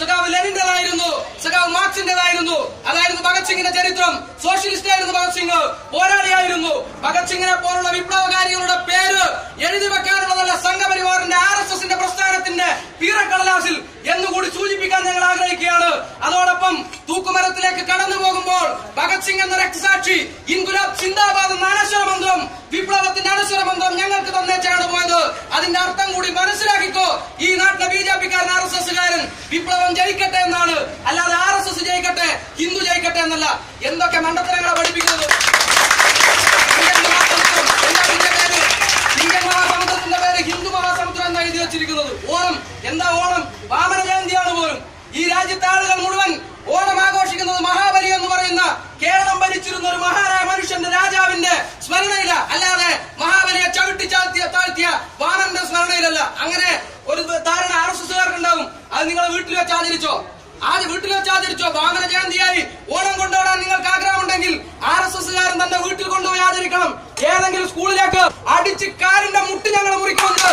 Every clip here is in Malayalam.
സഖാവ് ലെനിന്റേതായിരുന്നു സഖാവ് മാർക്സിന്റേതായിരുന്നു അതായിരുന്നു ഭഗത് സിംഗിന്റെ ചരിത്രം സോഷ്യലിസ്റ്റ് ആയിരുന്നു ഭഗത് സിംഗ് പോരാളിയായിരുന്നു ഭഗത് സിംഗിനെ പോലുള്ള വിപ്ലവകാരികളുടെ പേര് എഴുതി വെക്കാനുള്ളതല്ല സംഘപരിവാറിന്റെ ആർ എസ് എസിന്റെ പ്രസ്ഥാനത്തിന്റെ പീറക്കടലാസിൽ എന്നുകൂടി സൂചിപ്പിക്കാൻ ഞങ്ങൾ ആഗ്രഹിക്കുകയാണ് അതോടൊപ്പം തൂക്കുമരത്തിലേക്ക് കടന്നു പോകുമ്പോൾ ഭഗത് സിംഗ് എന്ന രക്തസാക്ഷി ഇൻകുലാബ് സിന്ദാബാദ് എന്ന അനശ്വര മന്ത്രം വിപ്ലവത്തിന്റെ അനശ്വര മന്ത്രം ഞങ്ങൾക്ക് തന്നേച്ചാണ് പോയത് അതിന്റെ അർത്ഥം കൂടി മനസ്സിലാക്കിക്കോ ഈ നാട്ടിലെ ബി ജെ പിക്കാരൻ ആർ എസ് എസ്സുകാരൻ വിപ്ലവം ജയിക്കട്ടെ എന്നാണ് അല്ലാതെ ആർ എസ് എസ് ജയിക്കട്ടെ ഹിന്ദു ജയിക്കട്ടെ എന്നല്ല എന്തൊക്കെ മണ്ടത്തരങ്ങളാണ് പഠിപ്പിക്കുന്നത് ഇന്ത്യൻ മഹാസമുദ്രം എന്താ ഇതിന്റെ പേര് ഇന്ത്യൻ മഹാസമുദ്രത്തിന്റെ പേര് ഹിന്ദു മഹാസമുദ്രം എന്നാണ് എഴുതി വെച്ചിരിക്കുന്നത് ഓണം എന്താ ഓണം വാമന ജയന്തിയാണ് പോലും ഈ രാജ്യത്തെ ആളുകൾ മുഴുവൻ ഓണം ആഘോഷിക്കുന്നത് മഹാബലി എന്ന് പറയുന്ന കേരളം ഭരിച്ചിരുന്ന ഒരു മഹാനായ മനുഷ്യന്റെ രാജാവിന്റെ സ്മരണയില അല്ലാതെ മഹാബലിയെ ചവിട്ടി ചാഴ്ത്തിയ താഴ്ത്തിയ വാമന്റെ സ്മരണയിലല്ല അങ്ങനെ ഒരു ധാരണ ആർ എസ് എസ്സുകാർക്കുണ്ടാവും അത് നിങ്ങൾ വീട്ടിൽ വെച്ച് ആചരിച്ചോ ആദ്യം വീട്ടിൽ വെച്ച് ആചരിച്ചോ വാമന ജയന്തിയായി ഓണം കൊണ്ടുപോകാൻ നിങ്ങൾക്ക് ആഗ്രഹമുണ്ടെങ്കിൽ ആർ എസ് എസ്സുകാരൻ തന്നെ വീട്ടിൽ കൊണ്ടുപോയി ആചരിക്കണം ഏതെങ്കിലും സ്കൂളിലേക്ക് അടിച്ച് കാലിന്റെ മുട്ട് ഞങ്ങൾ മുറിക്കുമെന്ന്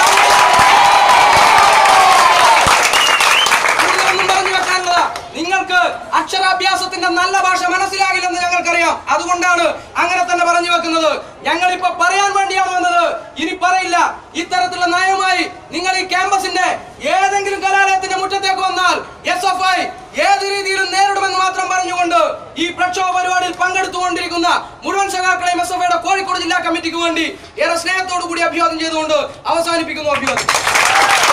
കൂടുതലൊന്നും പറഞ്ഞു വെക്കാനുള്ളതാ നിങ്ങൾക്ക് അക്ഷരാഭ്യാസത്തിന്റെ നല്ല ഭാഷ മനസ്സിലാകില്ലെന്ന് ഞങ്ങൾക്കറിയാം അതുകൊണ്ടാണ് അങ്ങനെ തന്നെ പറഞ്ഞു വെക്കുന്നത് ഞങ്ങൾ ഇപ്പൊ പറയാൻ വേണ്ടിയാണ് വന്നത് ഇനി പറയില്ല ഇത്തരത്തിലുള്ള നയവുമായി നിങ്ങൾ ഈ ക്യാമ്പസിന്റെ ഏതെങ്കിലും കലാലയത്തിന്റെ മുറ്റത്തേക്ക് വന്നാൽ എസ് എഫ് ഐ ഏത് രീതിയിലും നേരിടുമെന്ന് മാത്രം പറഞ്ഞുകൊണ്ട് ഈ പ്രക്ഷോഭ പരിപാടിയിൽ പങ്കെടുത്തുകൊണ്ടിരിക്കുന്ന മുഴുവൻ സഖാക്കളെയും എസ് എഫ് ഐയുടെ കോഴിക്കോട് ജില്ലാ കമ്മിറ്റിക്ക് വേണ്ടി ഏറെ സ്നേഹത്തോടു കൂടി അഭിവാദം ചെയ്തുകൊണ്ട് അവസാനിപ്പിക്കുന്നു അഭിവാദം